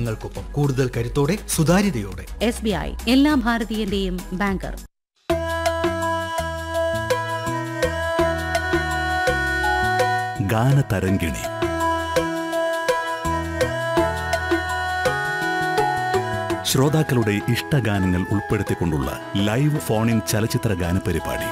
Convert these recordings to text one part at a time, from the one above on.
ജനങ്ങൾക്കൊപ്പം കൂടുതൽ കരുത്തോടെ സുതാര്യതയോടെ എസ് ബി ഐ എല്ലാ ഭാരതീയന്റെയും ബാങ്കർ ഗാനതരംഗിണി ശ്രോതാക്കളുടെ ഇഷ്ടഗാനങ്ങൾ ഉൾപ്പെടുത്തിക്കൊണ്ടുള്ള ലൈവ് ഫോണിൻ ചലച്ചിത്ര ഗാനപരിപാടി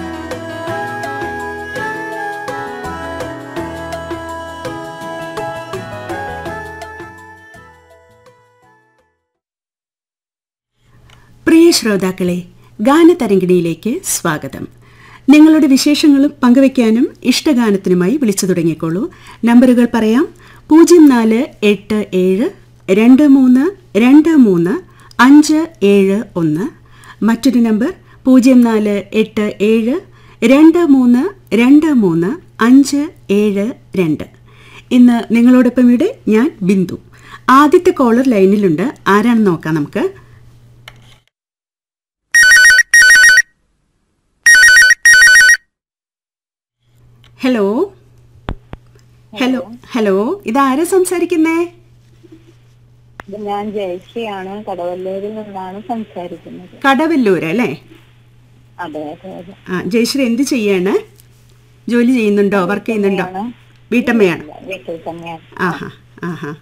പ്രിയ ശ്രോതാക്കളെ ഗാനതരംഗിണിയിലേക്ക് സ്വാഗതം നിങ്ങളുടെ വിശേഷങ്ങളും പങ്കുവയ്ക്കാനും ഇഷ്ടഗാനത്തിനുമായി വിളിച്ചു തുടങ്ങിക്കോളൂ നമ്പറുകൾ പറയാം പൂജ്യം നാല് എട്ട് ഏഴ് രണ്ട് മൂന്ന് രണ്ട് മൂന്ന് അഞ്ച് ഏഴ് ഒന്ന് മറ്റൊരു നമ്പർ പൂജ്യം നാല് എട്ട് ഏഴ് രണ്ട് മൂന്ന് രണ്ട് മൂന്ന് അഞ്ച് ഏഴ് രണ്ട് ഇന്ന് നിങ്ങളോടൊപ്പം ഇവിടെ ഞാൻ ബിന്ദു ആദ്യത്തെ കോളർ ലൈനിലുണ്ട് ആരാണെന്ന് നോക്കാം നമുക്ക് ഹലോ ഹലോ ഹലോ ഇതാരാ സംസാരിക്കുന്നേ ഇത് ഞാൻ ജയശ്രീയാണ് കടവല്ലൂരിൽ നിന്നാണ് സംസാരിക്കുന്നത് കടവല്ലൂർ അല്ലേ അതെ അതെ അതെ ആ ജയശ്രീ എന്ത് ചെയ്യാണ് ജോലി ചെയ്യുന്നുണ്ടോ വർക്ക് ചെയ്യുന്നുണ്ടോ വീട്ടമ്മയാണ് വീട്ടിൽ തന്നെയാണ് ആഹാ ആഹാ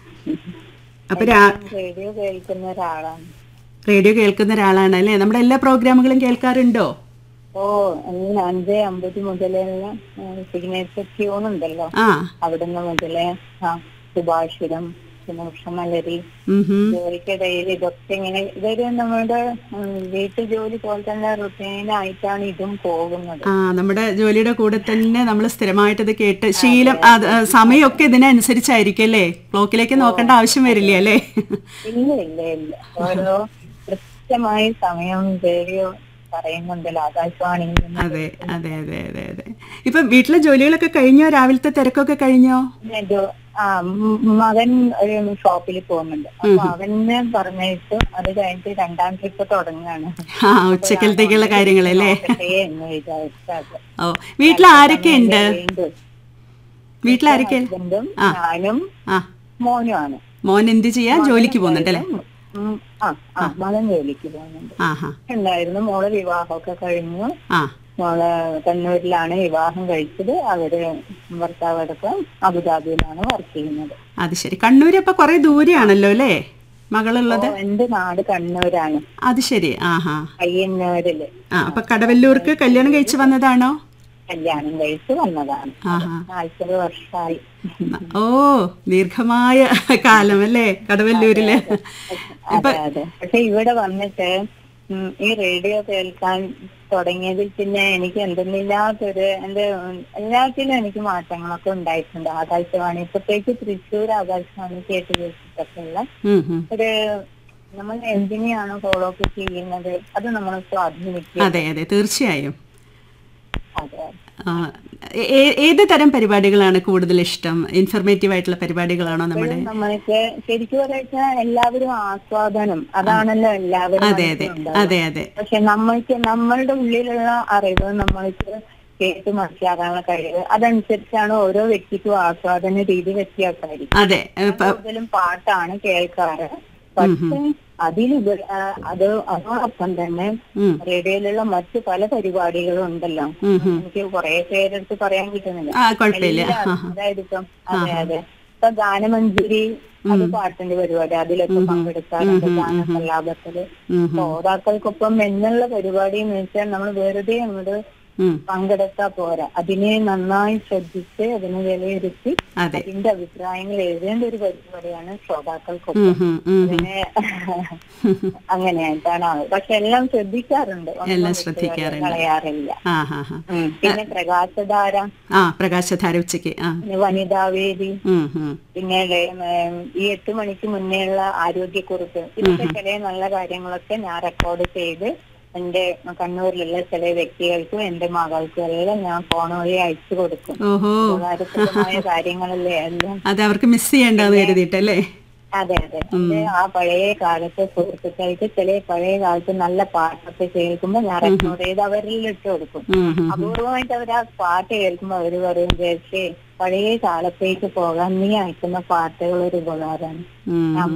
അപ്പൊ രാ റേഡിയോ കേൾക്കുന്ന ഒരാളാണ് റേഡിയോ കേൾക്കുന്ന ഒരാളാണ് അല്ലേ നമ്മുടെ എല്ലാ പ്രോഗ്രാമുകളും കേൾക്കാറുണ്ടോ ഓ ഇന്ന് അഞ്ച് അമ്പത് മുതലുള്ള സിഗ്നേച്ചർ ട്യൂൺ ഉണ്ടല്ലോ ആ അവിടുന്ന് മുതലേ ആ സുഭാഷിതം പിന്നെ ഉഷമലരി ഉം ഹും. ജോലിക്കിടയിൽ ഇതൊക്കെ ഇങ്ങനെ ഇതൊരു നമ്മുടെ ഉം, വീട്ടു ജോലി പോലെ തന്നെ റുട്ടീനായിട്ടാണ് ഇതും പോകുന്നത് ആ നമ്മുടെ ജോലിയുടെ കൂടെ തന്നെ നമ്മൾ സ്ഥിരമായിട്ട് ഇത് കേട്ട് ശീലം അത്, ആ, സമയമൊക്കെ ഇതിനനുസരിച്ചായിരിക്കും അല്ലേ ക്ലോക്കിലേക്ക് നോക്കേണ്ട ആവശ്യം വരില്ല അല്ലേ ഇല്ല ഇല്ല ഇല്ല ഓരോ കൃത്യമായ സമയം റേഡിയോ പറയുന്നുണ്ടല്ലോ ആകാശവാണിയിൽ നിന്ന് അതെ അതെ അതെ അതെ അതെ ഇപ്പൊ വീട്ടിലെ ജോലികളൊക്കെ കഴിഞ്ഞോ രാവിലത്തെ തിരക്കൊക്കെ കഴിഞ്ഞോ പിന്നെ ജോ- ആ മ- മകൻ ഒരു ഷോപ്പിൽ പോകുന്നുണ്ട് അപ്പൊ അവനെ പറഞ്ഞിട്ട് അത് കഴിഞ്ഞിട്ട് രണ്ടാം ട്രിപ്പ് തുടങ്ങുകയാണ് ആ ഉച്ചക്കലത്തേക്കുള്ള കാര്യങ്ങളല്ലേ നോക്കട്ടെ എന്ന് വിചാരിച്ചത് ഓ വീട്ടിൽ ആരൊക്കെ ഉണ്ട് വീണ്ടും വീട്ടിൽ ആരൊക്കെ ഹസ്ബൻഡും ആ. ഞാനും ആ മോനുമാണ് മോൻ എന്ത് ചെയ്യാ ജോലിക്ക് പോകുന്നുണ്ട് അല്ലേ ഉം, ആ ആ മകൻ ജോലിക്ക് പോകുന്നുണ്ട് ആഹാ ഉണ്ടായിരുന്നു മോളെ വിവാഹമൊക്കെ കഴിഞ്ഞു ആ മോള് കണ്ണൂരിലാണ് വിവാഹം കഴിച്ചത് അവര് ഭർത്താവ് അടക്കം അബുദാബിയിലാണ് വർക്ക് ചെയ്യുന്നത് അത് ശരി കണ്ണൂര് അപ്പൊ കുറെ ദൂരെയാണല്ലോ അല്ലേ മകളുള്ളത് അപ്പൊ എന്റെ നാട് കണ്ണൂരാണ് അത് ശരി ആഹാ പയ്യന്നൂരില് ആ അപ്പൊ കടവല്ലൂർക്ക് കല്യാണം കഴിച്ചു വന്നതാണോ കല്യാണം കഴിച്ച് വന്നതാണ് ആഹാ നാൽപ്പത് വർഷമായി ഓ ദീർഘമായ കാലം അല്ലേ കടവല്ലൂരില് അതെ അതെ പക്ഷെ ഇവിടെ വന്നിട്ട് ഉം, ഈ റേഡിയോ കേൾക്കാൻ തുടങ്ങിയതിൽ പിന്നെ എനിക്ക് എന്തെന്നില്ലാത്തൊരു എന്റെ ഉം, എല്ലാത്തിലും എനിക്ക് മാറ്റങ്ങളൊക്കെ ഉണ്ടായിട്ടുണ്ട് ആകാശവാണി പ്രത്യേകിച്ച് തൃശ്ശൂർ ആകാശവാണി കേട്ട് കേട്ടിട്ടൊക്കെയുള്ള ഉം, ഉം. ഒരു നമ്മൾ എന്തിനെയാണ് ഫോളോ അപ്പ് ചെയ്യുന്നത് അത് നമ്മളെ സ്വാധീനിക്കുക അതെ അതെ തീർച്ചയായും അതെ ആ, ഏ- ഏ- ഏത് തരം പരിപാടികളാണ് കൂടുതൽ ഇഷ്ടം ഇൻഫർമേറ്റീവ് ആയിട്ടുള്ള പരിപാടികളാണോ നമ്മുടെ ഇപ്പോഴും നമ്മൾക്ക് ശരിക്കും പറഞ്ഞാൽ എല്ലാവരും ആസ്വാദനം അതാണല്ലോ എല്ലാവരും അതെ അതെ മനസ്സിലുണ്ടാവുക. അതെ അതെ പക്ഷെ നമ്മൾക്ക് നമ്മളുടെ ഉള്ളിലുള്ള അറിവ് നമ്മൾക്ക് കേട്ട് മനസ്സിലാക്കാനുള്ള കഴിവ് അതനുസരിച്ചാണ് ഓരോ വ്യക്തിക്കും ആസ്വാദന രീതി വ്യത്യാസമായിരിക്കും അതെ ഏ, പ- കൂടുതലും പാട്ടാണ് കേൾക്കാറ് പക്ഷെ അതിലുപ ആ, അത് അതോടൊപ്പം തന്നെ ഉം, റേഡിയോയിലുള്ള മറ്റു പല പരിപാടികളും ഉണ്ടല്ലോ ഉം, ഉം. എനിക്ക് കുറെ പേരെടുത്ത് പറയാൻ കിട്ടുന്നില്ല ആ കുഴപ്പമില്ല ആ, എല്ലാവരും, അതായത് ഇപ്പം അതെ അതെ ഇപ്പൊ ഗാനമഞ്ജരി അത് പാട്ടിന്റെ പരിപാടി അതിലൊക്കെ പങ്കെടുക്കാറുണ്ട് ഗാനസല്ലാപത്തില് ഉം, ഉം, ശ്രോതാക്കൾക്കൊപ്പം എന്നുള്ള പരിപാടി എന്ന് വെച്ചാൽ നമ്മൾ വെറുതെ അങ്ങോട്ട് ഉം. പങ്കെടുത്താ പോരാ അതിനെ നന്നായി ശ്രദ്ധിച്ച് അതിനെ വിലയിരുത്തി അതെ അതിന്റെ അഭിപ്രായങ്ങൾ എഴുതേണ്ട ഒരു പരിപാടിയാണ് ശ്രോതാക്കൾക്കൊപ്പം ഉം, ഉം, ഉം, ഉം. അതിനെ അങ്ങനെയായിട്ടാണ് ആള്. പക്ഷെ എല്ലാം ശ്രദ്ധിക്കാറുണ്ട് ഒന്നും എല്ലാം വിട്ട് ശ്രദ്ധിക്കാറുണ്ട്. കളയാറില്ല ആ ഹാ ഹാ ഉം. പിന്നെ പ്രകാശധാര ആ പ്രകാശധാര ഉച്ചയ്ക്ക് ആ പിന്നെ വനിതാവേദി ഉം, ഉം. പിന്നെ ഉം, ഈ എട്ട് മണിക്ക് മുന്നേയുള്ള ആരോഗ്യക്കുറിപ്പ് ഇതൊക്കെ ചില നല്ല കാര്യങ്ങളൊക്കെ ഞാൻ റെക്കോർഡ് ചെയ്ത് എന്റെ കണ്ണൂരിലുള്ള ചില വ്യക്തികൾക്കും എന്റെ മകൾക്കും എല്ലാം ഞാൻ ഫോൺ വഴി അയച്ചു കൊടുക്കും ഓഹോ ഉപകാരപ്രദമായ കാര്യങ്ങളല്ലേ എല്ലാം അത് അവർക്ക് മിസ് ചെയ്യണ്ടെന്ന് കരുതിയിട്ടല്ലേ അതെ അതെ എന്റെ ആ പഴയ കാലത്തെ സുഹൃത്തുക്കൾക്ക് ചില പഴയ കാലത്ത് നല്ല പാട്ടൊക്കെ കേൾക്കുമ്പോ ഞാൻ റെക്കോർഡ് ചെയ്ത് അവരിൽ ഇട്ട് കൊടുക്കും ഉം, ഉം. അപൂർവമായിട്ട് അവർ ആ പാട്ട് കേൾക്കുമ്പോ അവര് പറയും ജേഴ്സി പഴയ കാലത്തേക്ക് പോകാൻ നീ അയക്കുന്ന പാട്ടുകൾ ഒരു ഉപകാരമാണ് ഉം.